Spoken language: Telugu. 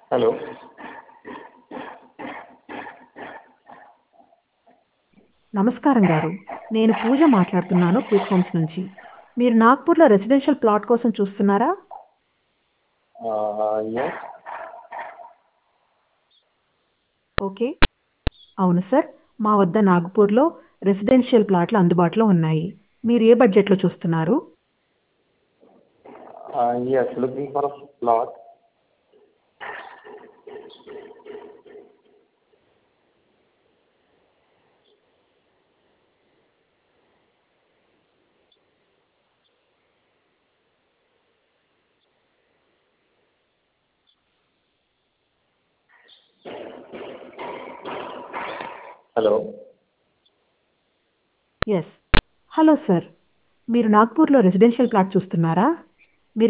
హలో నమస్కారం గారు నేను పూజ మాట్లాడుతున్నాను క్విక్ హోమ్స్ నుంచి మీరు నాగ్పూర్లో రెసిడెన్షియల్ ప్లాట్ కోసం చూస్తున్నారా ఎస్ ఓకే అవును సార్ మా వద్ద నాగ్పూర్లో రెసిడెన్షియల్ ప్లాట్లు అందుబాటులో ఉన్నాయి మీరు ఏ బడ్జెట్లో చూస్తున్నారు yes looking for plot hello yes hello sir మీరు నాగ్పూర్లో రెసిడెన్షియల్ ప్లాట్ చూస్తున్నారా